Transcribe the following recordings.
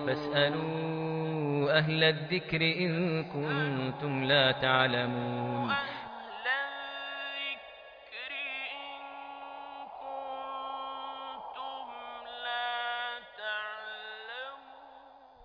فاسألوا أهل الذكر إن كنتم لا تعلمون أهل الذكر إن كنتم لا تعلمون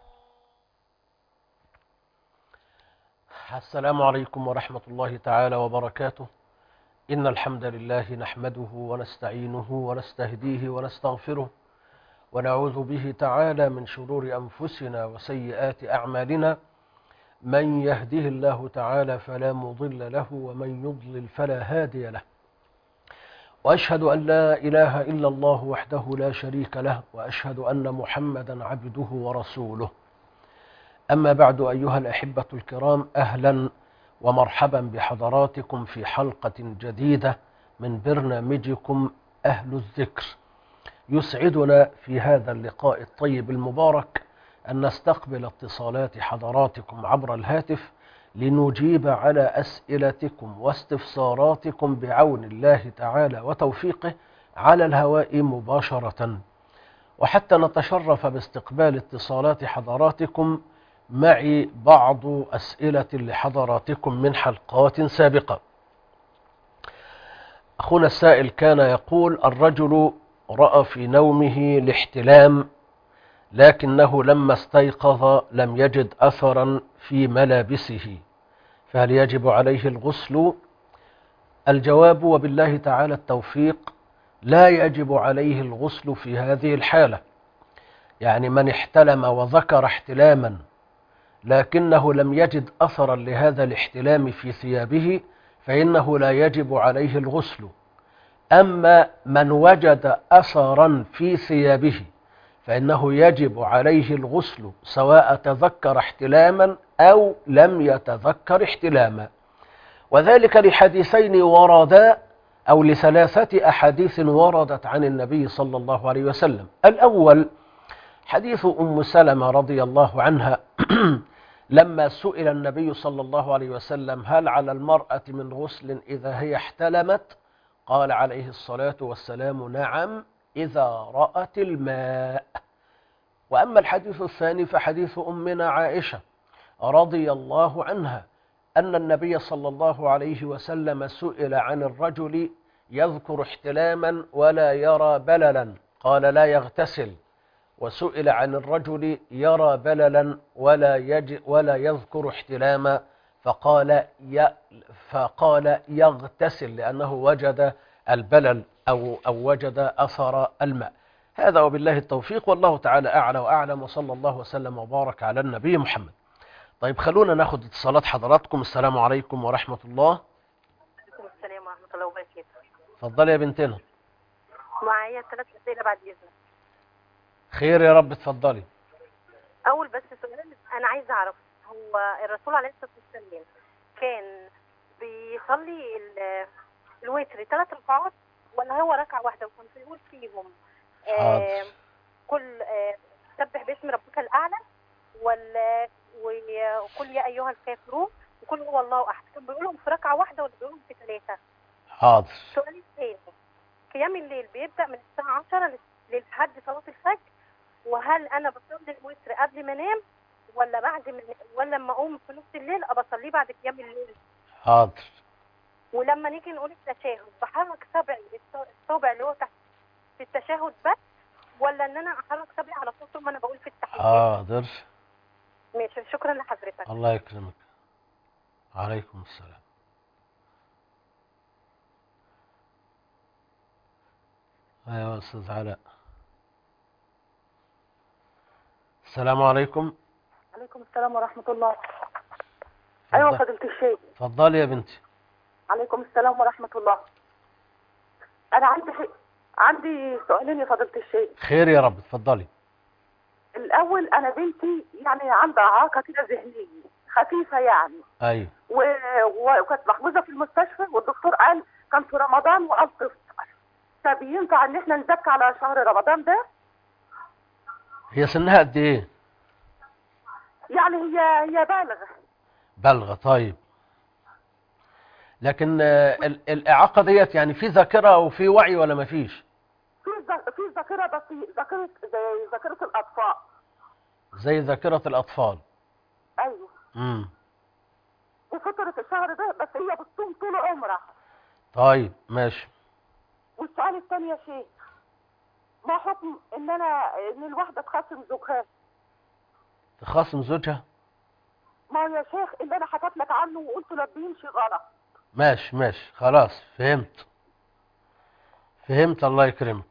السلام عليكم ورحمة الله تعالى وبركاته إن الحمد لله نحمده ونستعينه ونستهديه ونستغفره ونعوذ به تعالى من شرور أنفسنا وسيئات أعمالنا من يهده الله تعالى فلا مضل له ومن يضلل فلا هادي له وأشهد أن لا إله إلا الله وحده لا شريك له وأشهد أن محمدا عبده ورسوله أما بعد أيها الأحبة الكرام أهلا ومرحبا بحضراتكم في حلقة جديدة من برنامجكم أهل الذكر يسعدنا في هذا اللقاء الطيب المبارك أن نستقبل اتصالات حضراتكم عبر الهاتف لنجيب على أسئلتكم واستفساراتكم بعون الله تعالى وتوفيقه على الهواء مباشرة وحتى نتشرف باستقبال اتصالات حضراتكم معي بعض أسئلة لحضراتكم من حلقات سابقة أخونا السائل كان يقول الرجل رأى في نومه الاحتلام لكنه لما استيقظ لم يجد أثرا في ملابسه فهل يجب عليه الغسل الجواب وبالله تعالى التوفيق لا يجب عليه الغسل في هذه الحالة يعني من احتلم وذكر احتلاما لكنه لم يجد أثرا لهذا الاحتلام في ثيابه فإنه لا يجب عليه الغسل أما من وجد أثرا في ثيابه فإنه يجب عليه الغسل سواء تذكر احتلاما أو لم يتذكر احتلاما وذلك لحديثين وردا أو لثلاثة أحاديث وردت عن النبي صلى الله عليه وسلم الأول حديث أم سلمة رضي الله عنها لما سئل النبي صلى الله عليه وسلم هل على المرأة من غسل إذا هي احتلمت قال عليه الصلاة والسلام نعم إذا رأت الماء وأما الحديث الثاني فحديث أمنا عائشة رضي الله عنها أن النبي صلى الله عليه وسلم سئل عن الرجل يذكر احتلاما ولا يرى بللا قال لا يغتسل وسئل عن الرجل يرى بللا ولا يج ولا يذكر احتلاما فقال ي فقال يغتسل لأنه وجد البلل أو أو وجد أثر الماء هذا وبالله التوفيق والله تعالى أعلى وأعلم وصلى الله وسلم وبارك على النبي محمد طيب خلونا ناخد اتصالات حضراتكم السلام عليكم ورحمة الله عليكم السلام ورحمة الله وبركاته اتفضلي يا بنتنا معايا ثلاث أسئلة بعد إذنك خير يا رب اتفضلي أول بس سؤال أنا عايزة أعرف هو الرسول عليه الصلاة والسلام كان بيصلي ال- الوتر ثلاث ركعات ولا هو ركعة واحدة وكان بيقول فيهم آه حاضر. كل آه سبح باسم ربك الأعلى ولا وقل يا أيها الكافرون وقل هو الله أحد كان بيقولهم في ركعة واحدة ولا بيقولهم في ثلاثة حاضر السؤال الثاني قيام الليل بيبدأ من الساعة 10 لل- لحد صلاة الفجر وهل أنا بصلي الوتر قبل ما أنام ولا بعد ما ولا لما أقوم في نص الليل أبقى أصليه بعد قيام الليل حاضر ولما نيجي نقول التشهد بحرك صبعي الص- الصابع اللي هو تحت في التشهد بس ولا إن أنا أحرك صبعي على طول طول ما أنا بقول في التحيات حاضر ماشي شكرا لحضرتك الله يكرمك عليكم السلام ايوه يا استاذ علاء السلام عليكم عليكم السلام ورحمة الله أيوة اتفضل- فضيلة الشيخ اتفضلي يا بنتي عليكم السلام ورحمة الله أنا عندي حي... عندي سؤالين يا فضيلة الشيخ خير يا رب اتفضلي الأول أنا بنتي يعني عندها إعاقة كده ذهنية خفيفة يعني ايوه و... و- وكانت محجوزة في المستشفى والدكتور قال كان في رمضان وقال تفطر طب ينفع إن إحنا نزكي على شهر رمضان ده؟ هي سنها قد ايه يعني هي هي بالغة بلغة طيب لكن آه، ال- الإعاقة ديت يعني في ذاكرة وفي وعي ولا مفيش في ذا- في ذاكرة بس ذاكرة زي ذاكرة الأطفال زي ذاكرة الأطفال ايوه امم دي فتره الشهر ده بس هي بتصوم طول عمرها طيب ماشي والسؤال الثاني يا شيخ ما حكم ان انا ان الواحده تخاصم زوجها تخاصم زوجها ما هو يا شيخ اللي انا حكيت لك عنه وقلت له بيمشي غلط ماشي ماشي خلاص فهمت فهمت الله يكرمك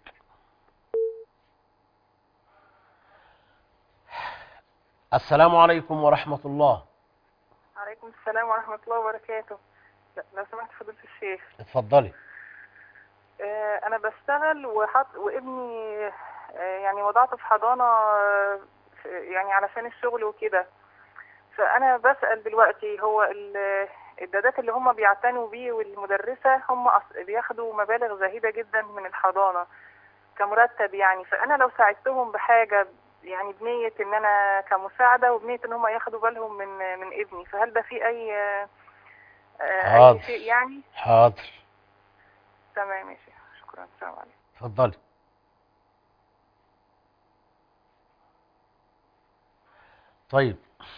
السلام عليكم ورحمة الله عليكم السلام ورحمة الله وبركاته لا، لو سمحت فضيلة الشيخ اتفضلي آه، أنا بشتغل وحط وابني آه، يعني وضعته في حضانة آه، في- يعني علشان الشغل وكده فأنا بسأل دلوقتي هو ال- الدادات اللي هم بيعتنوا بيه والمدرسة هم أص- بياخدوا مبالغ زهيدة جدا من الحضانة كمرتب يعني فأنا لو ساعدتهم بحاجة يعني بنية إن أنا كمساعدة وبنية إن هم ياخدوا بالهم من من ابني فهل ده في أي آه، آه، حاضر. أي شيء يعني حاضر تمام يا شيخ شكرا السلام عليكم اتفضلي طيب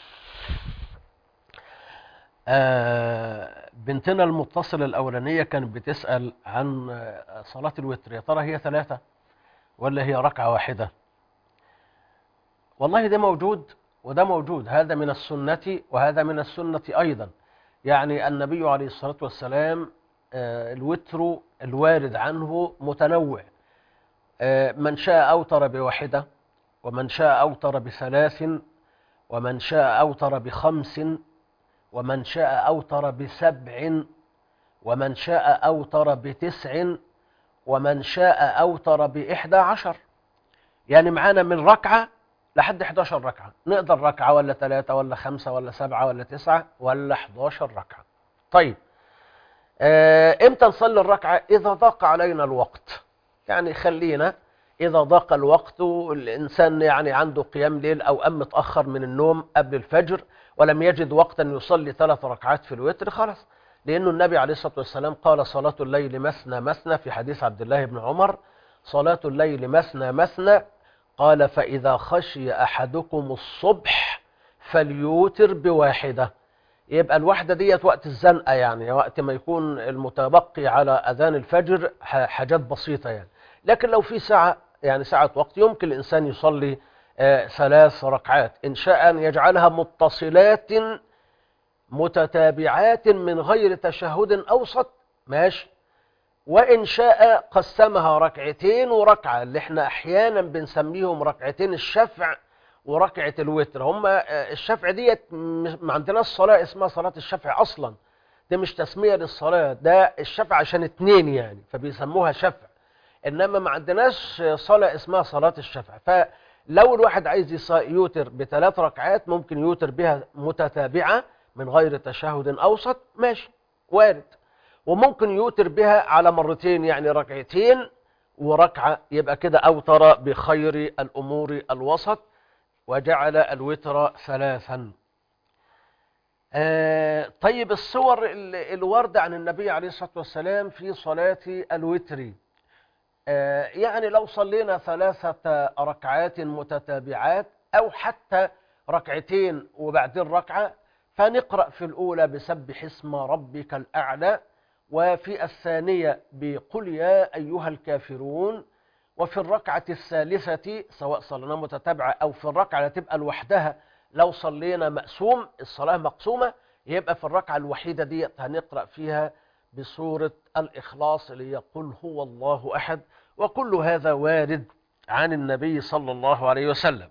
آه بنتنا المتصلة الأولانية كانت بتسأل عن آه، صلاة الوتر يا ترى هي ثلاثة ولا هي ركعة واحدة والله ده موجود وده موجود هذا من السنة وهذا من السنة أيضا يعني النبي عليه الصلاة والسلام آه، الوتر الوارد عنه متنوع آه، من شاء أوتر بواحدة ومن شاء أوتر بثلاث ومن شاء أوتر بخمس ومن شاء أوتر بسبع ومن شاء أوتر بتسع ومن شاء أوتر بإحدى عشر يعني معانا من ركعة لحد 11 ركعة نقدر ركعة ولا ثلاثة ولا خمسة ولا سبعة ولا تسعة ولا 11 ركعة طيب آه، امتى نصلي الركعة اذا ضاق علينا الوقت يعني خلينا اذا ضاق الوقت الانسان يعني عنده قيام ليل او قام متاخر من النوم قبل الفجر ولم يجد وقتا يصلي ثلاث ركعات في الوتر خلاص لانه النبي عليه الصلاه والسلام قال صلاه الليل مثنى مثنى في حديث عبد الله بن عمر صلاه الليل مثنى مثنى قال فاذا خشي احدكم الصبح فليوتر بواحده يبقى الوحدة ديت وقت الزنقة يعني وقت ما يكون المتبقي على أذان الفجر ح- حاجات بسيطة يعني لكن لو في ساعة يعني ساعة وقت يمكن الإنسان يصلي آه، ثلاث ركعات إن شاء أن يجعلها متصلات متتابعات من غير تشهد أوسط ماشي وإن شاء قسمها ركعتين وركعة اللي احنا أحيانا بنسميهم ركعتين الشفع وركعة الوتر هم الشفع ديت مش- ما عندناش صلاة اسمها صلاة الشفع أصلا ده مش تسمية للصلاة ده الشفع عشان اتنين يعني فبيسموها شفع إنما ما عندناش صلاة اسمها صلاة الشفع فلو الواحد عايز يص- يوتر بثلاث ركعات ممكن يوتر بها متتابعة من غير تشهد أوسط ماشي وارد وممكن يوتر بها على مرتين يعني ركعتين وركعة يبقى كده أوتر بخير الأمور الوسط وجعل الوتر ثلاثا آه، طيب الصور ال- الواردة عن النبي عليه الصلاة والسلام في صلاة الوتر آه، يعني لو صلينا ثلاثة ركعات متتابعات أو حتى ركعتين وبعدين ركعة فنقرأ في الأولى بسبح اسم ربك الأعلى وفي الثانية بقل يا أيها الكافرون وفي الركعة الثالثة سواء صلينا متتابعة أو في الركعة اللي تبقى لوحدها لو صلينا مقسوم الصلاة مقسومة يبقى في الركعة الوحيدة دي هنقرأ فيها بسورة الإخلاص اللي هي قل هو الله أحد وكل هذا وارد عن النبي صلى الله عليه وسلم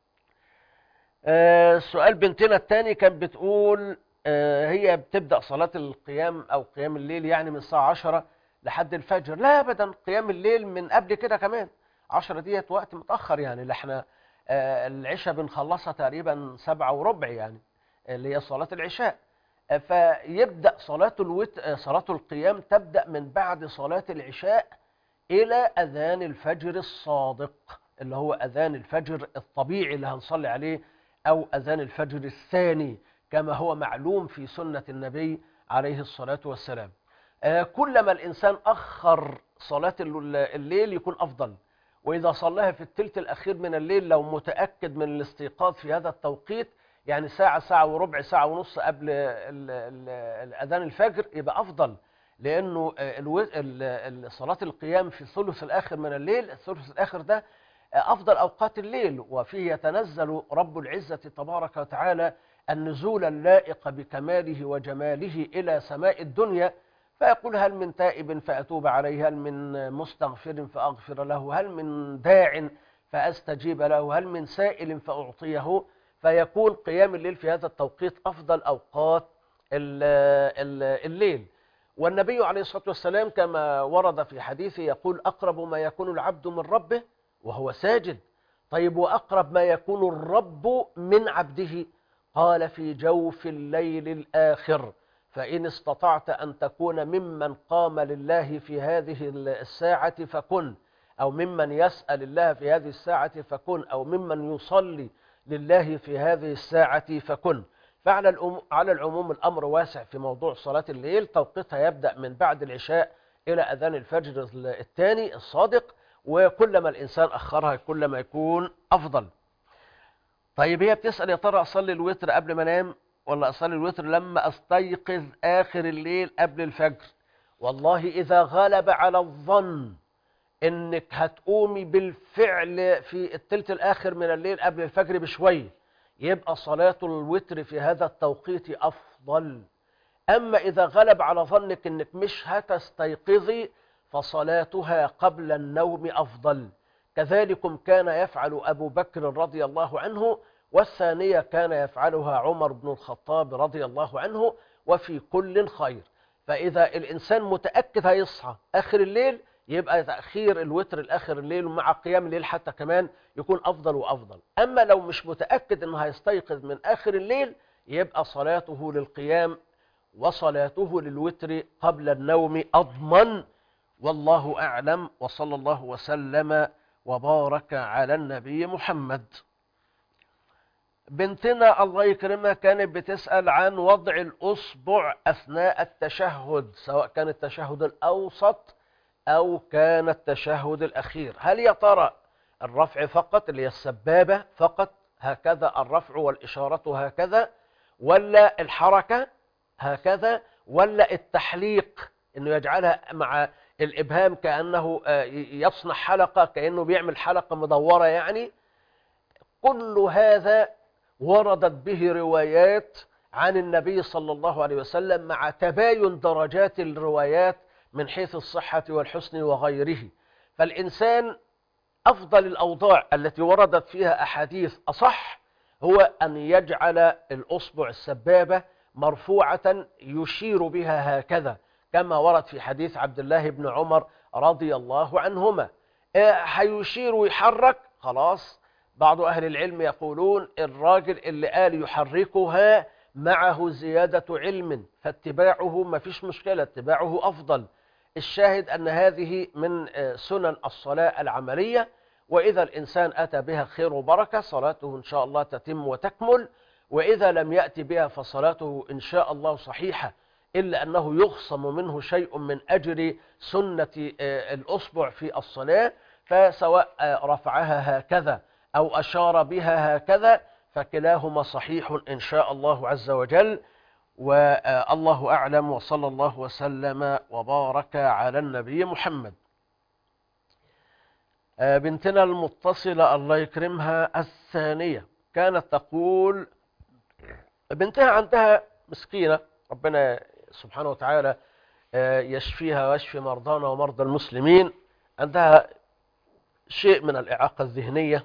آه، سؤال بنتنا الثاني كان بتقول آه، هي بتبدأ صلاة القيام أو قيام الليل يعني من الساعة 10 لحد الفجر لا أبدا قيام الليل من قبل كده كمان 10 ديت وقت متأخر يعني اللي احنا آه، العشاء بنخلصها تقريبا سبعة وربع يعني اللي هي صلاة العشاء آه، فيبدأ صلاة الوت... آه، صلاة القيام تبدأ من بعد صلاة العشاء إلى أذان الفجر الصادق اللي هو أذان الفجر الطبيعي اللي هنصلي عليه أو أذان الفجر الثاني كما هو معلوم في سنة النبي عليه الصلاة والسلام آه، كلما الإنسان أخر صلاة الل- الليل يكون أفضل وإذا صلاها في الثلث الأخير من الليل لو متأكد من الاستيقاظ في هذا التوقيت يعني ساعة ساعة وربع ساعة ونص قبل ال- ال- الأذان الفجر يبقى أفضل لأنه آه، الو- ال- ال- صلاة القيام في الثلث الآخر من الليل الثلث الآخر ده آه، أفضل أوقات الليل وفيه يتنزل رب العزة تبارك وتعالى النزول اللائق بكماله وجماله إلى سماء الدنيا فيقول هل من تائب فأتوب عليه هل من مستغفر فأغفر له هل من داع فأستجيب له هل من سائل فأعطيه فيكون قيام الليل في هذا التوقيت أفضل أوقات ال- ال- الليل والنبي عليه الصلاة والسلام كما ورد في حديثه يقول أقرب ما يكون العبد من ربه وهو ساجد طيب وأقرب ما يكون الرب من عبده قال في جوف الليل الآخر فإن استطعت أن تكون ممن قام لله في هذه الساعة فكن أو ممن يسأل الله في هذه الساعة فكن أو ممن يصلي لله في هذه الساعة فكن فعلى الأم- على العموم الأمر واسع في موضوع صلاة الليل توقيتها يبدأ من بعد العشاء إلى أذان الفجر الثاني الصادق وكلما الإنسان أخرها كلما يكون أفضل طيب هي بتسأل يا ترى أصلي الوتر قبل ما أنام ولا أصلي الوتر لما أستيقظ آخر الليل قبل الفجر والله إذا غلب على الظن إنك هتقومي بالفعل في التلت الآخر من الليل قبل الفجر بشوية يبقى صلاة الوتر في هذا التوقيت أفضل أما إذا غلب على ظنك إنك مش هتستيقظي فصلاتها قبل النوم أفضل كذلكم كان يفعل أبو بكر رضي الله عنه والثانية كان يفعلها عمر بن الخطاب رضي الله عنه وفي كل خير فإذا الإنسان متأكد هيصحى آخر الليل يبقى تأخير الوتر الآخر الليل ومع قيام الليل حتى كمان يكون أفضل وأفضل أما لو مش متأكد أنه هيستيقظ من آخر الليل يبقى صلاته للقيام وصلاته للوتر قبل النوم أضمن والله أعلم وصلى الله وسلم وبارك على النبي محمد بنتنا الله يكرمها كانت بتسأل عن وضع الأصبع أثناء التشهد سواء كان التشهد الأوسط أو كان التشهد الأخير هل يا ترى الرفع فقط اللي هي السبابة فقط هكذا الرفع والإشارة هكذا ولا الحركة هكذا ولا التحليق انه يجعلها مع الابهام كانه آه، يصنع حلقه كانه بيعمل حلقه مدوره يعني كل هذا وردت به روايات عن النبي صلى الله عليه وسلم مع تباين درجات الروايات من حيث الصحه والحسن وغيره فالانسان افضل الاوضاع التي وردت فيها احاديث اصح هو ان يجعل الاصبع السبابه مرفوعه يشير بها هكذا كما ورد في حديث عبد الله بن عمر رضي الله عنهما آه، هيشير ويحرك خلاص بعض أهل العلم يقولون الراجل اللي قال يحركها معه زيادة علم فاتباعه ما فيش مشكلة اتباعه أفضل الشاهد أن هذه من آه، سنن الصلاة العملية وإذا الإنسان أتى بها خير وبركة صلاته إن شاء الله تتم وتكمل وإذا لم يأتي بها فصلاته إن شاء الله صحيحة إلا أنه يخصم منه شيء من أجر سنة آه، الأصبع في الصلاة فسواء آه، رفعها هكذا أو أشار بها هكذا فكلاهما صحيح إن شاء الله عز وجل والله أعلم وصلى الله وسلم وبارك على النبي محمد آه، بنتنا المتصلة الله يكرمها الثانية كانت تقول بنتها عندها مسكينة ربنا سبحانه وتعالى آه، يشفيها ويشفي مرضانا ومرضى المسلمين عندها شيء من الإعاقة الذهنية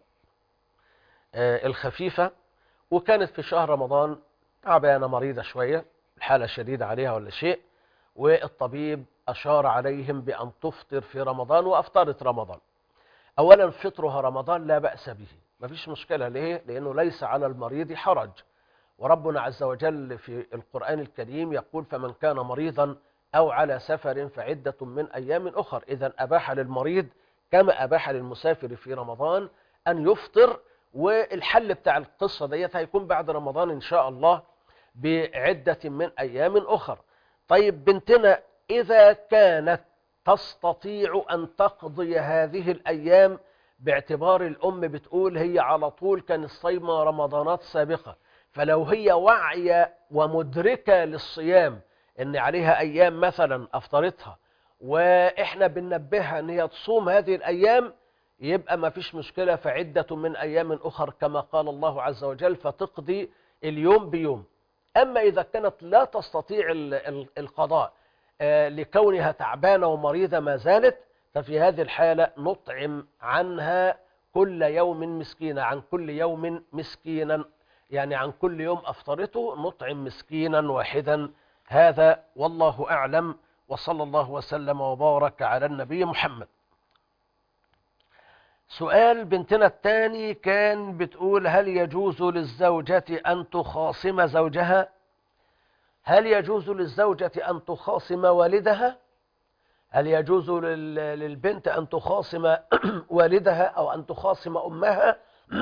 آه، الخفيفة وكانت في شهر رمضان تعبانة مريضة شوية الحالة شديدة عليها ولا شيء والطبيب أشار عليهم بأن تفطر في رمضان وأفطرت رمضان أولا فطرها رمضان لا بأس به ما فيش مشكلة ليه؟ لأنه ليس على المريض حرج وربنا عز وجل في القرآن الكريم يقول فمن كان مريضا أو على سفر فعدة من أيام أخر إذا أباح للمريض كما أباح للمسافر في رمضان أن يفطر والحل بتاع القصة ديت هيكون بعد رمضان إن شاء الله بعدة من أيام أخر طيب بنتنا إذا كانت تستطيع أن تقضي هذه الأيام باعتبار الأم بتقول هي على طول كان الصيمة رمضانات سابقة فلو هي واعية ومدركة للصيام ان عليها ايام مثلا افطرتها واحنا بننبهها ان هي تصوم هذه الايام يبقى ما فيش مشكلة فعدة من ايام اخر كما قال الله عز وجل فتقضي اليوم بيوم اما اذا كانت لا تستطيع ال- ال- القضاء آه، لكونها تعبانة ومريضة ما زالت ففي هذه الحالة نطعم عنها كل يوم مسكينا عن كل يوم مسكينا يعني عن كل يوم أفطرته نطعم مسكينا واحدا هذا والله أعلم وصلى الله وسلم وبارك على النبي محمد سؤال بنتنا الثاني كان بتقول هل يجوز للزوجة أن تخاصم زوجها هل يجوز للزوجة أن تخاصم والدها هل يجوز لل- للبنت أن تخاصم والدها أو أن تخاصم أمها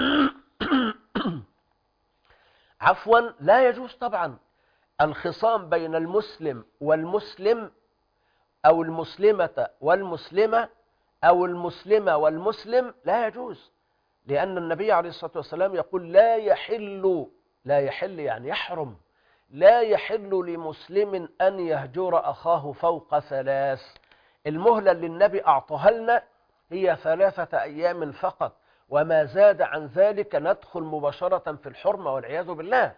عفوا لا يجوز طبعا الخصام بين المسلم والمسلم أو المسلمة والمسلمة أو المسلمة والمسلم لا يجوز لأن النبي عليه الصلاة والسلام يقول لا يحل لا يحل يعني يحرم لا يحل لمسلم أن يهجر أخاه فوق ثلاث المهلة اللي النبي أعطاها لنا هي ثلاثة أيام فقط وما زاد عن ذلك ندخل مباشرة في الحرمة والعياذ بالله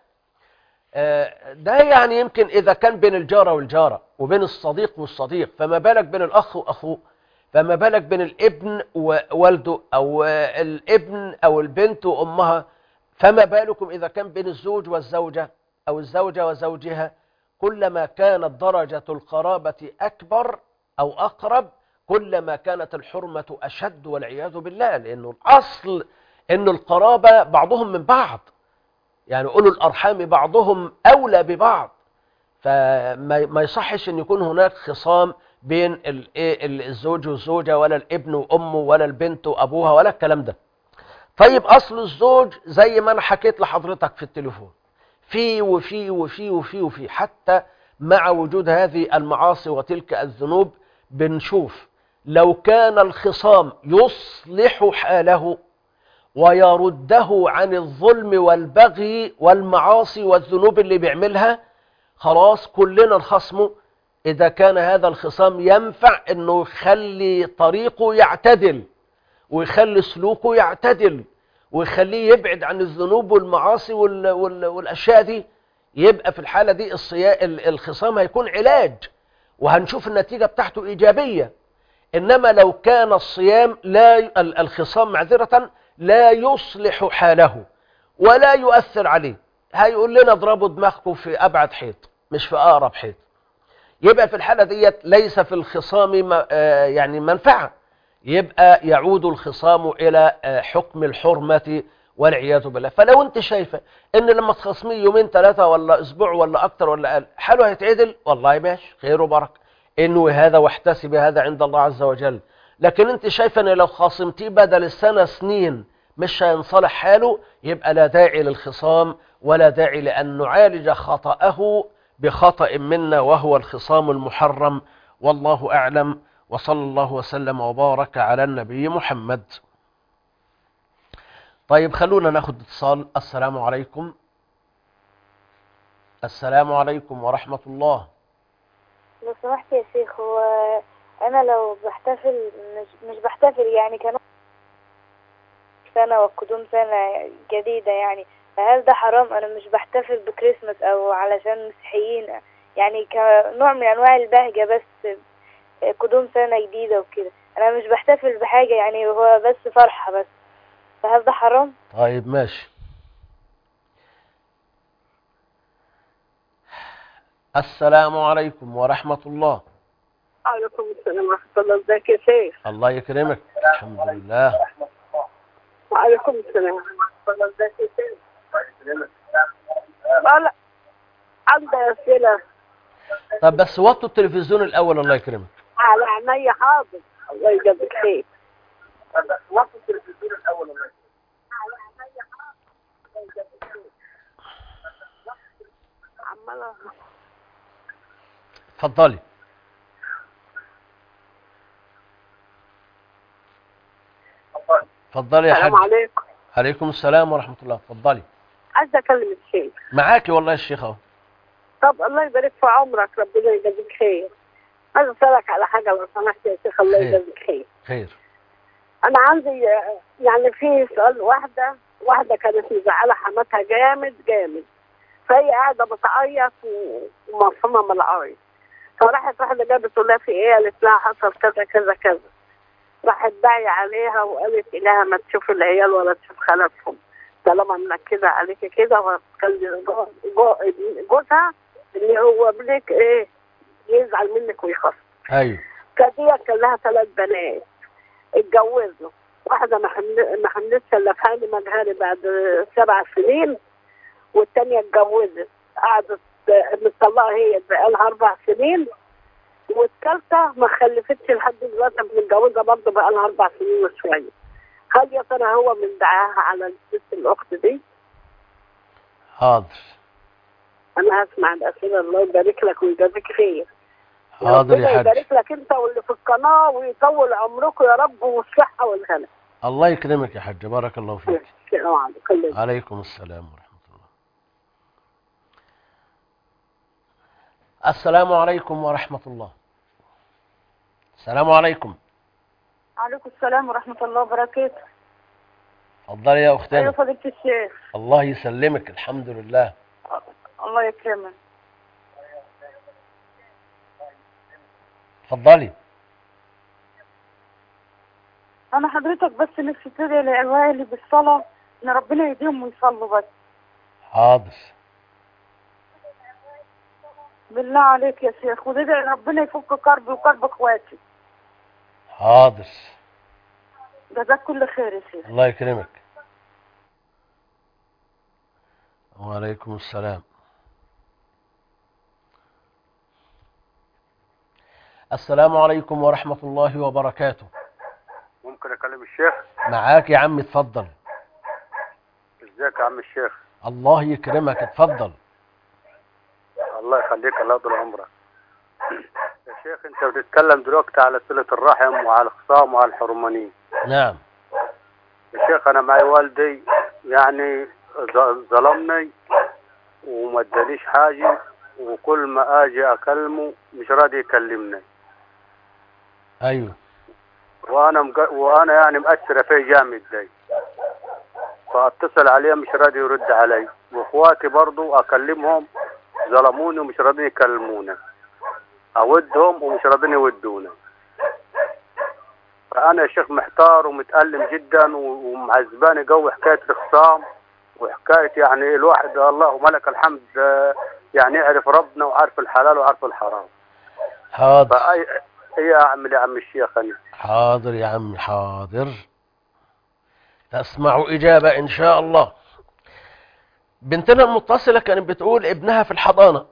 آه، ده يعني يمكن إذا كان بين الجارة والجارة وبين الصديق والصديق فما بالك بين الأخ وأخوه فما بالك بين الابن ووالده أو آه، الابن أو البنت وأمها فما بالكم إذا كان بين الزوج والزوجة أو الزوجة وزوجها كلما كانت درجة القرابة أكبر أو أقرب كلما كانت الحرمة أشد والعياذ بالله لأنه الأصل أن القرابة بعضهم من بعض يعني أولو الأرحام بعضهم أولى ببعض فما ما يصحش أن يكون هناك خصام بين ال- إيه ال- الزوج والزوجة ولا الابن وأمه ولا البنت وأبوها ولا الكلام ده طيب أصل الزوج زي ما أنا حكيت لحضرتك في التليفون في وفي وفي وفي وفي حتى مع وجود هذه المعاصي وتلك الذنوب بنشوف لو كان الخصام يصلح حاله ويرده عن الظلم والبغي والمعاصي والذنوب اللي بيعملها خلاص كلنا نخصمه إذا كان هذا الخصام ينفع أنه يخلي طريقه يعتدل ويخلي سلوكه يعتدل ويخليه يبعد عن الذنوب والمعاصي وال وال والأشياء دي يبقى في الحالة دي الصيا ال- الخصام هيكون علاج وهنشوف النتيجة بتاعته إيجابية إنما لو كان الصيام لا ي- ال- الخصام معذرة لا يصلح حاله ولا يؤثر عليه هيقول لنا اضربوا دماغكم في أبعد حيط مش في أقرب حيط يبقى في الحالة ديت ليس في الخصام م- آه يعني منفعة يبقى يعود الخصام إلى آه حكم الحرمة والعياذ بالله فلو انت شايفة ان لما تخصميه يومين ثلاثة ولا اسبوع ولا اكتر ولا اقل حاله هيتعدل والله ماشي خير وبركة انه هذا واحتسب هذا عند الله عز وجل لكن انت شايفة ان لو خاصمتيه بدل السنة سنين مش هينصلح حاله يبقى لا داعي للخصام ولا داعي لأن نعالج خطأه بخطأ منا وهو الخصام المحرم والله أعلم وصلى الله وسلم وبارك على النبي محمد طيب خلونا ناخد اتصال السلام عليكم السلام عليكم ورحمة الله لو سمحت يا شيخ هو انا لو بحتفل مش مش بحتفل يعني كان سنة وقدوم سنة جديدة يعني فهل ده حرام انا مش بحتفل بكريسماس او علشان مسيحيين يعني كنوع من انواع البهجة بس قدوم سنة جديدة وكده انا مش بحتفل بحاجة يعني هو بس فرحة بس فهل ده حرام طيب ماشي السلام عليكم ورحمة الله عليكم السلام ورحمة الله ازيك يا شيخ الله يكرمك الحمد لله وعليكم السلام ورحمة الله ازيك يا شيخ لا عندي أسئلة طب بس وطوا التلفزيون الأول الله يكرمك على عيني حاضر الله يجزيك خير عمالة اتفضلي اتفضلي يا حاج السلام عليكم عليكم السلام ورحمة الله اتفضلي عايزه اكلم الشيخ معاكي والله يا شيخ اهو طب الله يبارك في عمرك ربنا يجازيك خير عايز اسالك على حاجه لو سمحت يا شيخ الله خير. يجازيك خير خير انا عندي آه، يعني في سؤال واحده واحده كانت مزعله حماتها جامد جامد فهي قاعده بتعيط و- ومصممه العيط فراحت واحده جابت تقول لها في ايه قالت لها حصل كذا كذا كذا راحت داعية عليها وقالت لها ما تشوف العيال ولا تشوف خالتهم طالما انك كده عليك كده وهتخلي جو- جو- جوزها اللي هو ابنك ايه يزعل منك ويخاف ايوه كدية كان لها ثلاث بنات اتجوزوا واحدة ما حمل- ما حملتش الا في حالي مجهري بعد سبع سنين والتانية اتجوزت قعدت مطلقة هي بقالها أربع سنين والثالثة ما خلفتش لحد دلوقتي متجوزة برضه بقالها أربع سنين وشوية هل يا ترى هو من دعاها على الست الأخت دي؟ حاضر أنا هسمع الأسئلة الله يبارك لك ويجازيك خير حاضر ربنا يا حاج يبارك لك انت واللي في القناه ويطول عمركم يا رب والصحه والغنى الله يكرمك يا حاج بارك الله فيك السلام عليكم عليكم السلام ورحمة الله السلام عليكم ورحمة الله السلام عليكم عليكم السلام ورحمة الله وبركاته اتفضلي يا أيوة أختنا فضيلة الشيخ الله يسلمك الحمد لله الله يكرمك اتفضلي أنا حضرتك بس نفسي تدعي لأهلي بالصلاة إن ربنا يهديهم ويصلوا بس حاضر بالله عليك يا شيخ وتدعي ربنا يفك كربي وكرب إخواتي حاضر جزاك كل خير يا شيخ الله يكرمك وعليكم السلام السلام عليكم ورحمة الله وبركاته ممكن اكلم الشيخ معاك يا عم اتفضل ازيك يا عم الشيخ الله يكرمك اتفضل الله يخليك الله يطول عمرك يا شيخ انت بتتكلم دلوقتي على صلة الرحم وعلى الخصام وعلى الحرمانية نعم يا شيخ انا معي والدي يعني ظ- ظلمني وما ادانيش حاجة وكل ما اجي اكلمه مش راضي يكلمني ايوه وانا مج... وانا يعني مأثرة فيه جامد دي فاتصل عليه مش راضي يرد علي واخواتي برضو اكلمهم ظلموني ومش راضيين يكلموني اودهم ومش راضيين يودوني فانا يا شيخ محتار ومتألم جدا و- ومعذباني جو حكاية الخصام وحكاية يعني الواحد الله ملك الحمد آه، يعني يعرف ربنا وعارف الحلال وعارف الحرام حاضر فأي ايه اعمل يا عم الشيخ انا حاضر يا عم حاضر تسمع إجابة إن شاء الله بنتنا المتصلة كانت بتقول ابنها في الحضانة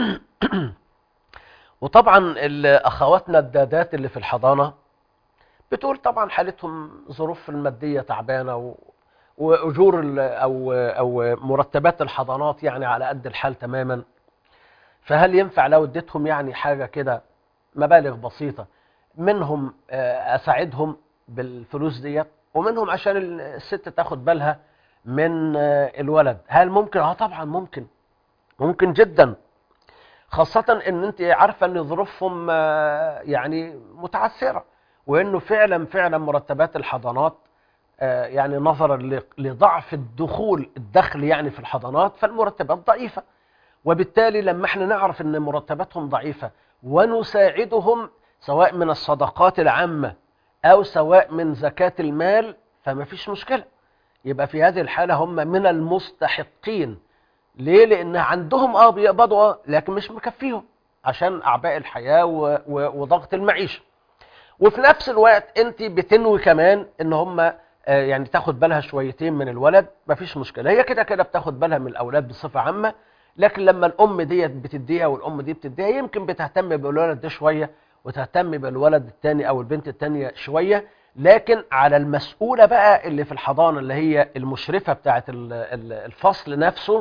وطبعا ال- أخواتنا الدادات اللي في الحضانة بتقول طبعا حالتهم ظروف المادية تعبانة و... وأجور ال- أو أو مرتبات الحضانات يعني على قد الحال تماما فهل ينفع لو اديتهم يعني حاجة كده مبالغ بسيطة منهم آه، أساعدهم بالفلوس ديت ومنهم عشان ال- الست تاخد بالها من آه، الولد هل ممكن؟ اه طبعا ممكن ممكن جدا خاصة ان انت عارفة ان ظروفهم آه، يعني متعثرة وانه فعلا فعلا مرتبات الحضانات آه، يعني نظرا ل- لضعف الدخول الدخل يعني في الحضانات فالمرتبات ضعيفة وبالتالي لما احنا نعرف ان مرتباتهم ضعيفة ونساعدهم سواء من الصدقات العامة او سواء من زكاة المال فما فيش مشكلة يبقى في هذه الحالة هم من المستحقين ليه لان عندهم اه بيقبضوا اه لكن مش مكفيهم عشان اعباء الحياة و- و- وضغط المعيشة وفي نفس الوقت انت بتنوي كمان ان هم آه، يعني تاخد بالها شويتين من الولد مفيش مشكلة هي كده كده بتاخد بالها من الاولاد بصفة عامة لكن لما الام ديت بتديها والام دي بتديها يمكن بتهتم بالولد ده شوية وتهتم بالولد التاني او البنت التانية شوية لكن على المسؤولة بقى اللي في الحضانة اللي هي المشرفة بتاعت ال- ال- الفصل نفسه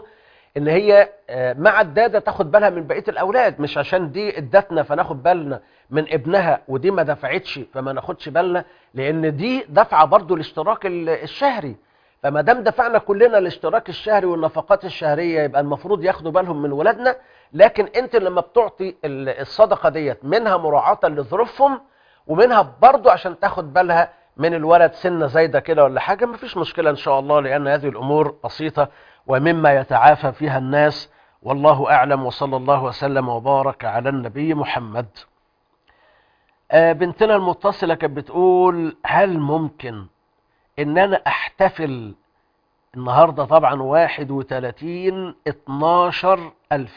ان هي آه، مع الداده تاخد بالها من بقيه الاولاد مش عشان دي ادتنا فناخد بالنا من ابنها ودي ما دفعتش فما ناخدش بالنا لان دي دفعه برضو الاشتراك ال- الشهري فما دام دفعنا كلنا الاشتراك الشهري والنفقات الشهريه يبقى المفروض ياخدوا بالهم من ولادنا لكن انت لما بتعطي ال- الصدقه ديت منها مراعاه لظروفهم ومنها برضو عشان تاخد بالها من الولد سنه زايده كده ولا حاجه مفيش مشكله ان شاء الله لان هذه الامور بسيطه ومما يتعافى فيها الناس والله اعلم وصلى الله وسلم وبارك على النبي محمد آه، بنتنا المتصله كانت بتقول هل ممكن ان انا احتفل النهارده طبعا 31 12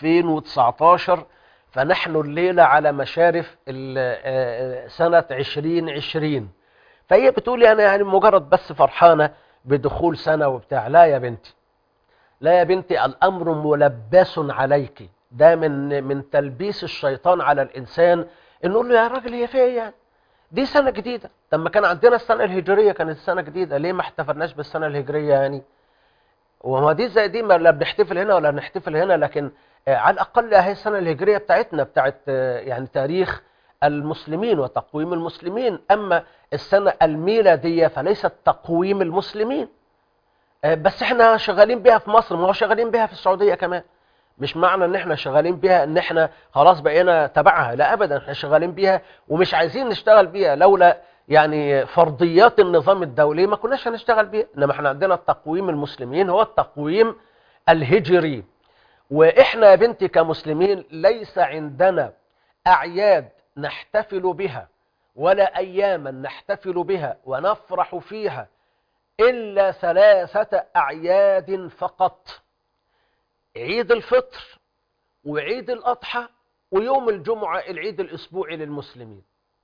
2019 فنحن الليله على مشارف ال- آه، آه، سنه 2020 فهي بتقول لي انا يعني مجرد بس فرحانه بدخول سنه وبتاع لا يا بنتي لا يا بنتي الامر ملبس عليك ده من من تلبيس الشيطان على الانسان انه يقول له يا راجل هي فيها ايه يعني دي سنه جديده لما كان عندنا السنه الهجريه كانت سنه جديده ليه ما احتفلناش بالسنه الهجريه يعني وما دي زي دي ما لا بنحتفل هنا ولا بنحتفل هنا لكن آه، على الاقل اهي السنه الهجريه بتاعتنا بتاعت آه، يعني تاريخ المسلمين وتقويم المسلمين اما السنه الميلاديه فليست تقويم المسلمين آه، بس احنا شغالين بيها في مصر ما هو شغالين بيها في السعوديه كمان مش معنى ان احنا شغالين بيها ان احنا خلاص بقينا تبعها لا ابدا احنا شغالين بيها ومش عايزين نشتغل بيها لولا يعني فرضيات النظام الدولي ما كناش هنشتغل بيها انما احنا عندنا التقويم المسلمين هو التقويم الهجري واحنا يا بنتي كمسلمين ليس عندنا اعياد نحتفل بها ولا اياما نحتفل بها ونفرح فيها الا ثلاثه اعياد فقط عيد الفطر وعيد الاضحى ويوم الجمعه العيد الاسبوعي للمسلمين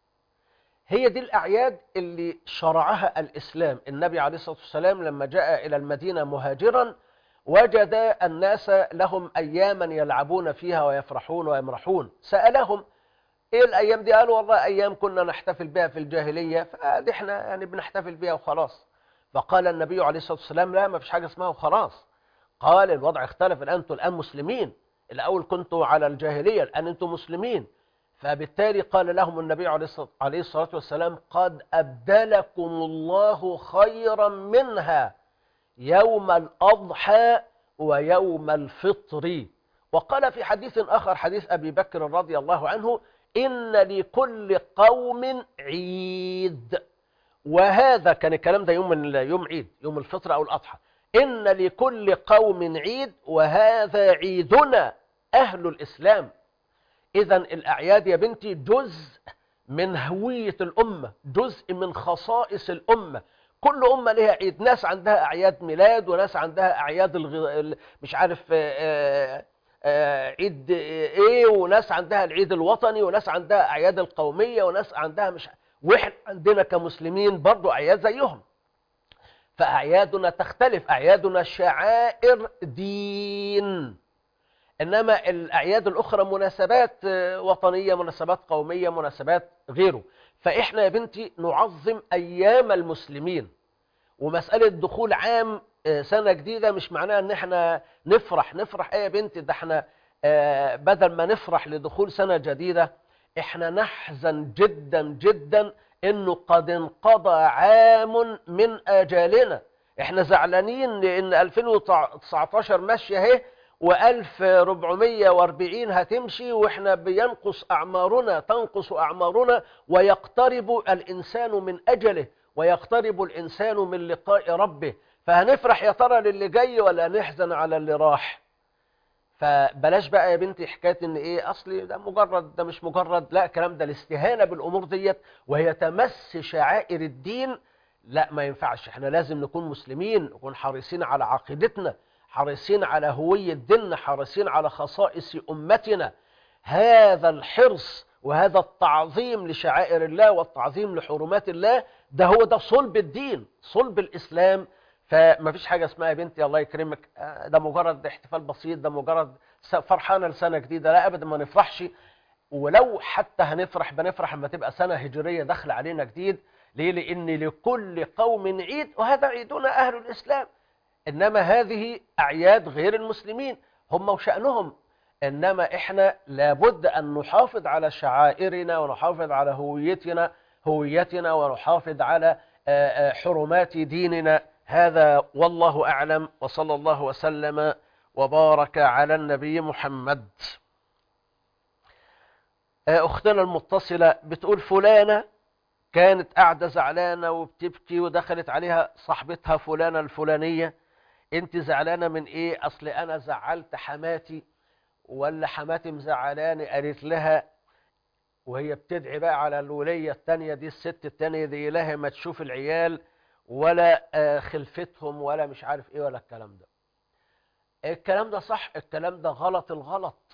هي دي الأعياد اللي شرعها الإسلام النبي عليه الصلاة والسلام لما جاء إلى المدينة مهاجرا وجد الناس لهم أياما يلعبون فيها ويفرحون ويمرحون سألهم إيه الأيام دي قالوا والله أيام كنا نحتفل بها في الجاهلية فدي احنا يعني بنحتفل بها وخلاص فقال النبي عليه الصلاة والسلام لا ما فيش حاجة اسمها وخلاص قال الوضع اختلف الآن أنتم الآن مسلمين الأول كنتوا على الجاهلية الآن أنتم مسلمين فبالتالي قال لهم النبي عليه الصلاة- عليه الصلاة والسلام قد أبدلكم الله خيرا منها يوم الأضحى ويوم الفطر وقال في حديث آخر حديث أبي بكر رضي الله عنه إن لكل قوم عيد وهذا كان الكلام ده يوم ال- يوم عيد يوم الفطر أو الأضحى إن لكل قوم عيد وهذا عيدنا أهل الإسلام إذا الأعياد يا بنتي جزء من هوية الأمة جزء من خصائص الأمة كل أمة لها عيد ناس عندها أعياد ميلاد وناس عندها أعياد الغ... ال- مش عارف آه، آه، عيد إيه وناس عندها العيد الوطني وناس عندها أعياد القومية وناس عندها مش وإحنا عندنا كمسلمين برضو أعياد زيهم فأعيادنا تختلف أعيادنا شعائر دين إنما الأعياد الأخرى مناسبات آه، وطنية مناسبات قومية مناسبات غيره فإحنا يا بنتي نعظم أيام المسلمين ومسألة دخول عام آه، سنة جديدة مش معناها ان احنا نفرح نفرح ايه يا بنتي ده احنا آه، بدل ما نفرح لدخول سنة جديدة احنا نحزن جدا جدا انه قد انقضى عام من اجالنا احنا زعلانين لان 2019 ماشية اهي و1440 هتمشي واحنا بينقص اعمارنا تنقص اعمارنا ويقترب الانسان من اجله ويقترب الانسان من لقاء ربه فهنفرح يا ترى للي جاي ولا نحزن على اللي راح فبلاش بقى يا بنتي حكايه ان ايه اصلي ده مجرد ده مش مجرد لا الكلام ده الاستهانه بالامور ديت وهي تمس شعائر الدين لا ما ينفعش احنا لازم نكون مسلمين نكون حريصين على عقيدتنا حريصين على هوية ديننا حريصين على خصائص أمتنا هذا الحرص وهذا التعظيم لشعائر الله والتعظيم لحرمات الله ده هو ده صلب الدين صلب الإسلام فما فيش حاجة اسمها يا بنتي الله يكرمك آه، ده مجرد احتفال بسيط ده مجرد س- فرحانة لسنة جديدة لا أبدا ما نفرحش ولو حتى هنفرح بنفرح لما تبقى سنة هجرية داخلة علينا جديد ليه لأن لكل قوم عيد وهذا عيدنا أهل الإسلام إنما هذه أعياد غير المسلمين هم وشأنهم إنما إحنا لابد أن نحافظ على شعائرنا ونحافظ على هويتنا هويتنا ونحافظ على آه، آه، حرمات ديننا هذا والله أعلم وصلى الله وسلم وبارك على النبي محمد آه، أختنا المتصلة بتقول فلانة كانت قاعدة زعلانة وبتبكي ودخلت عليها صاحبتها فلانة الفلانية انت زعلانة من ايه اصل انا زعلت حماتي ولا حماتي مزعلاني قالت لها وهي بتدعي بقى على الولية التانية دي الست التانية دي لها ما تشوف العيال ولا آه، خلفتهم ولا مش عارف ايه ولا الكلام ده الكلام ده صح الكلام ده غلط الغلط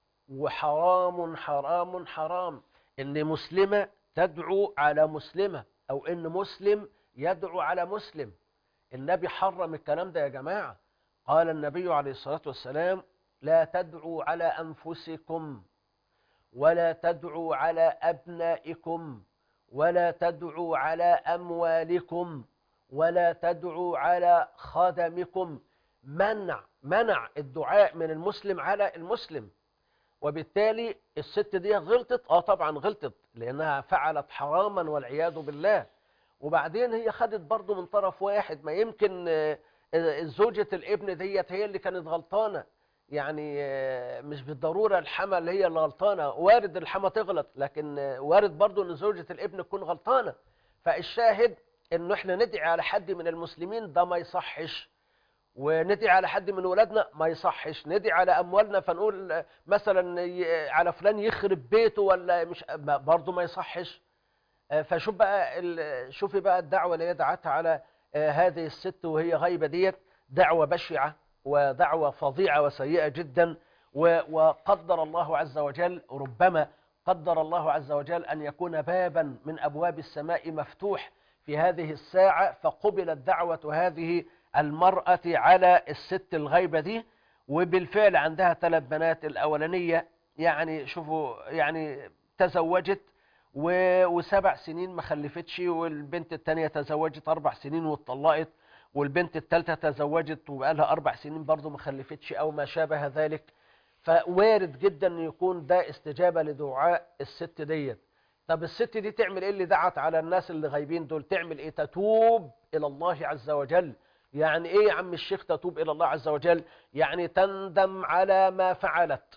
وحرام حرام حرام ان مسلمة تدعو على مسلمة او ان مسلم يدعو على مسلم النبي حرم الكلام ده يا جماعة قال النبي عليه الصلاة والسلام لا تدعوا على أنفسكم ولا تدعوا على أبنائكم ولا تدعوا على أموالكم ولا تدعوا على خدمكم منع منع الدعاء من المسلم على المسلم وبالتالي الست دي غلطت اه طبعا غلطت لانها فعلت حراما والعياذ بالله وبعدين هي خدت برضه من طرف واحد ما يمكن آه، آه، زوجة الابن ديت هي اللي كانت غلطانة يعني آه، مش بالضرورة الحما اللي هي اللي غلطانة وارد الحما تغلط لكن آه، وارد برضه ان زوجة الابن تكون غلطانة فالشاهد انه احنا ندعي على حد من المسلمين ده ما يصحش وندعي على حد من ولادنا ما يصحش ندعي على اموالنا فنقول آه، مثلا ي- على فلان يخرب بيته ولا مش ما- برضه ما يصحش آه، فشوف بقى ال- شوفي بقى الدعوة اللي هي دعتها على آه، هذه الست وهي غايبة ديت دعوة بشعة ودعوة فظيعة وسيئة جدا و- وقدر الله عز وجل ربما قدر الله عز وجل أن يكون بابا من أبواب السماء مفتوح في هذه الساعة فقبلت دعوة هذه المرأة على الست الغيبة دي وبالفعل عندها ثلاث بنات الأولانية يعني شوفوا يعني تزوجت و- وسبع سنين ما خلفتش والبنت التانية تزوجت أربع سنين واتطلقت والبنت التالتة تزوجت وبقالها أربع سنين برضو ما خلفتش أو ما شابه ذلك فوارد جدا أن يكون ده استجابة لدعاء الست ديت طب الست دي تعمل ايه اللي دعت على الناس اللي غايبين دول تعمل ايه تتوب الى الله عز وجل يعني ايه يا عم الشيخ تتوب الى الله عز وجل يعني تندم على ما فعلت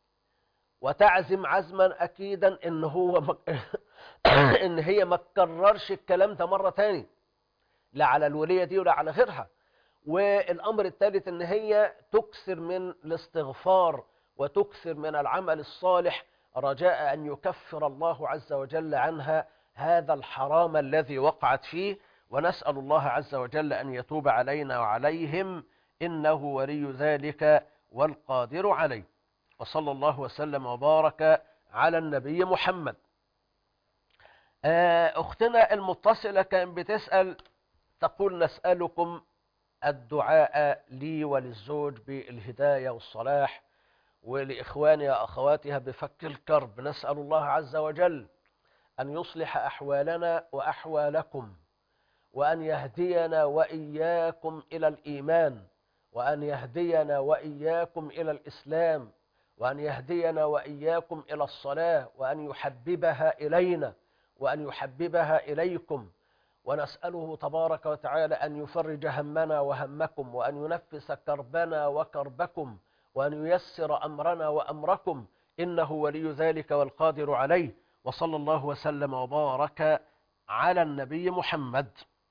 وتعزم عزما اكيدا ان هو مك... ان هي ما تكررش الكلام ده مره تاني لا على الوليه دي ولا على غيرها والامر الثالث ان هي تكثر من الاستغفار وتكثر من العمل الصالح رجاء ان يكفر الله عز وجل عنها هذا الحرام الذي وقعت فيه ونسال الله عز وجل ان يتوب علينا وعليهم انه ولي ذلك والقادر عليه وصلى الله وسلم وبارك على النبي محمد آه، أختنا المتصلة كان بتسأل تقول نسألكم الدعاء لي وللزوج بالهداية والصلاح ولإخواني وأخواتها بفك الكرب نسأل الله عز وجل أن يصلح أحوالنا وأحوالكم وأن يهدينا وإياكم إلى الإيمان وأن يهدينا وإياكم إلى الإسلام وأن يهدينا وإياكم إلى الصلاة وأن يحببها إلينا وأن يحببها إليكم ونسأله تبارك وتعالى أن يفرج همنا وهمكم وأن ينفس كربنا وكربكم وأن ييسر أمرنا وأمركم إنه ولي ذلك والقادر عليه وصلى الله وسلم وبارك على النبي محمد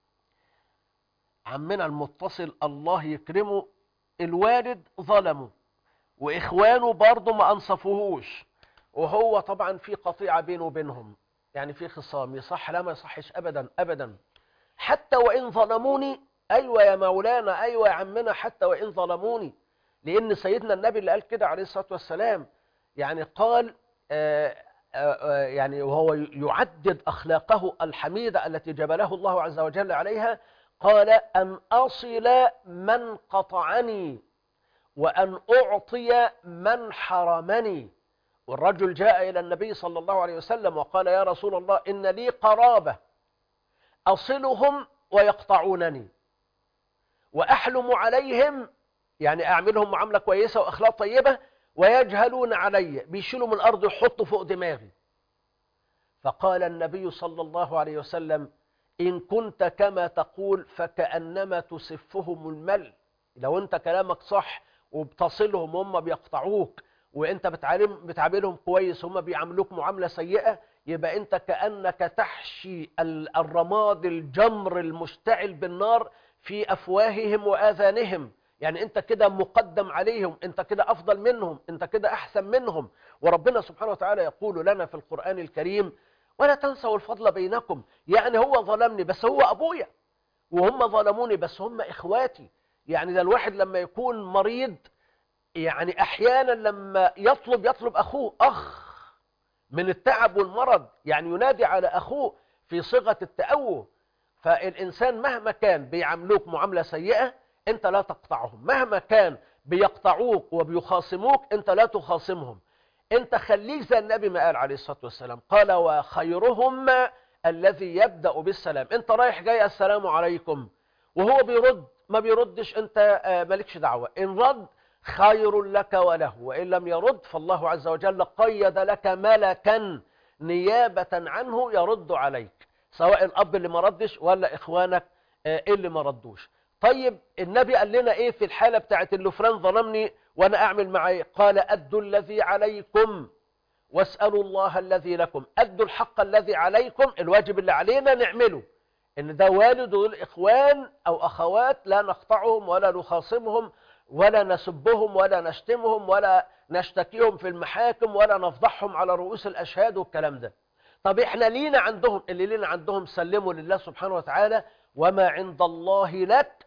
عمنا المتصل الله يكرمه الوالد ظلمه وإخوانه برضه ما أنصفوهوش وهو طبعا في قطيعة بينه وبينهم يعني في خصام يصح لا ما يصحش أبدا أبدا حتى وإن ظلموني أيوة يا مولانا أيوة يا عمنا حتى وإن ظلموني لأن سيدنا النبي اللي قال كده عليه الصلاة والسلام يعني قال آآ آآ يعني وهو يعدد أخلاقه الحميدة التي جبله الله عز وجل عليها قال أن أصل من قطعني وأن أعطي من حرمني والرجل جاء إلى النبي صلى الله عليه وسلم وقال يا رسول الله إن لي قرابة أصلهم ويقطعونني وأحلم عليهم يعني اعملهم معامله كويسه واخلاق طيبه ويجهلون علي بيشيلوا من الارض يحطوا فوق دماغي فقال النبي صلى الله عليه وسلم ان كنت كما تقول فكانما تسفهم المل لو انت كلامك صح وبتصلهم هم بيقطعوك وانت بتعلم بتعاملهم كويس هم بيعاملوك معامله سيئه يبقى انت كانك تحشي ال- الرماد الجمر المشتعل بالنار في افواههم واذانهم يعني انت كده مقدم عليهم انت كده افضل منهم انت كده احسن منهم وربنا سبحانه وتعالى يقول لنا في القران الكريم ولا تنسوا الفضل بينكم يعني هو ظلمني بس هو ابويا وهم ظلموني بس هم اخواتي يعني ده الواحد لما يكون مريض يعني احيانا لما يطلب يطلب اخوه اخ من التعب والمرض يعني ينادي على اخوه في صيغه التأوه فالانسان مهما كان بيعاملوك معامله سيئه انت لا تقطعهم مهما كان بيقطعوك وبيخاصموك انت لا تخاصمهم انت خليك زي النبي ما قال عليه الصلاه والسلام قال وخيرهم الذي يبدا بالسلام انت رايح جاي السلام عليكم وهو بيرد ما بيردش انت آه، مالكش دعوه ان رد خير لك وله وان لم يرد فالله عز وجل قيد لك ملكا نيابه عنه يرد عليك سواء الاب اللي ما ردش ولا اخوانك آه، اللي ما ردوش طيب النبي قال لنا ايه في الحاله بتاعت اللي فلان ظلمني وانا اعمل معاه إيه؟ قال ادوا الذي عليكم واسالوا الله الذي لكم ادوا الحق الذي عليكم الواجب اللي علينا نعمله ان ده والد ودول اخوان او اخوات لا نقطعهم ولا نخاصمهم ولا نسبهم ولا نشتمهم ولا نشتكيهم في المحاكم ولا نفضحهم على رؤوس الاشهاد والكلام ده طب احنا لينا عندهم اللي لينا عندهم سلموا لله سبحانه وتعالى وما عند الله لك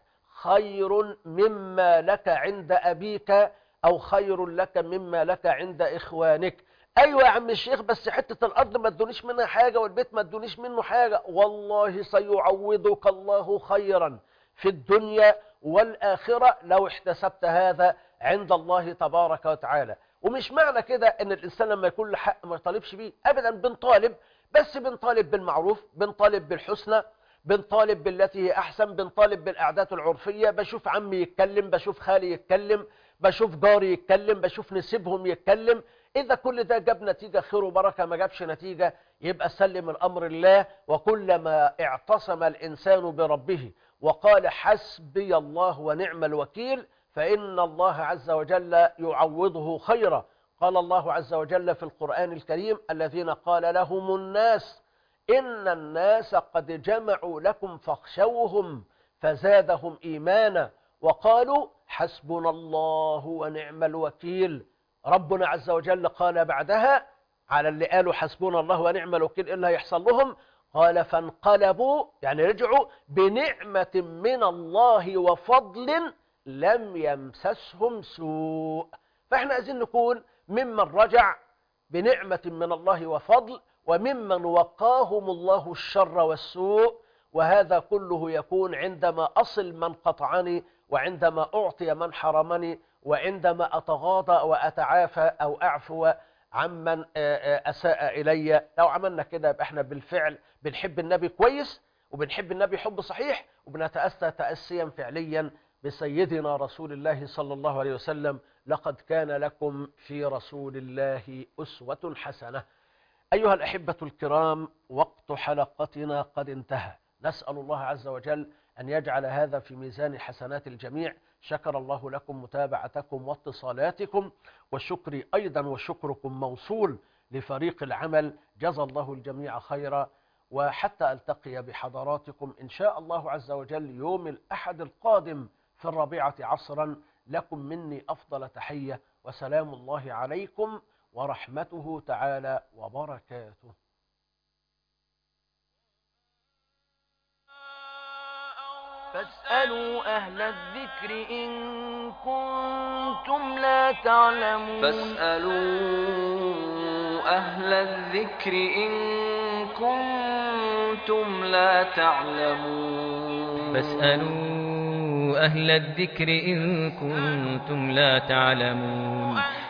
خير مما لك عند أبيك أو خير لك مما لك عند إخوانك أيوة يا عم الشيخ بس حتة الأرض ما تدونيش منها حاجة والبيت ما تدونيش منه حاجة والله سيعوضك الله خيرا في الدنيا والآخرة لو احتسبت هذا عند الله تبارك وتعالى ومش معنى كده ان الانسان لما يكون له حق ما يطالبش بيه ابدا بنطالب بس بنطالب بالمعروف بنطالب بالحسنى بنطالب بالتي هي احسن بنطالب بالاعداد العرفيه بشوف عمي يتكلم بشوف خالي يتكلم بشوف جاري يتكلم بشوف نسيبهم يتكلم اذا كل ده جاب نتيجه خير وبركه ما جابش نتيجه يبقى سلم الامر الله وكلما اعتصم الانسان بربه وقال حسبي الله ونعم الوكيل فان الله عز وجل يعوضه خيرا قال الله عز وجل في القران الكريم الذين قال لهم الناس إن الناس قد جمعوا لكم فاخشوهم فزادهم إيمانا وقالوا حسبنا الله ونعم الوكيل ربنا عز وجل قال بعدها على اللي قالوا حسبنا الله ونعم الوكيل إيه اللي هيحصل لهم قال فانقلبوا يعني رجعوا بنعمة من الله وفضل لم يمسسهم سوء فاحنا عايزين نكون ممن رجع بنعمة من الله وفضل وممن وقاهم الله الشر والسوء وهذا كله يكون عندما أصل من قطعني وعندما أعطي من حرمني وعندما أتغاضى وأتعافى أو أعفو عمن أساء إلي لو عملنا كده يبقى احنا بالفعل بنحب النبي كويس وبنحب النبي حب صحيح وبنتأسى تأسيا فعليا بسيدنا رسول الله صلى الله عليه وسلم لقد كان لكم في رسول الله أسوة حسنة أيها الأحبة الكرام وقت حلقتنا قد انتهى نسأل الله عز وجل أن يجعل هذا في ميزان حسنات الجميع شكر الله لكم متابعتكم واتصالاتكم والشكر أيضا وشكركم موصول لفريق العمل جزى الله الجميع خيرا وحتى ألتقي بحضراتكم إن شاء الله عز وجل يوم الأحد القادم في الرابعة عصرا لكم مني أفضل تحية وسلام الله عليكم ورحمته تعالى وبركاته فاسألوا أهل الذكر إن كنتم لا تعلمون فاسألوا أهل الذكر إن كنتم لا تعلمون فاسألوا أهل الذكر إن كنتم لا تعلمون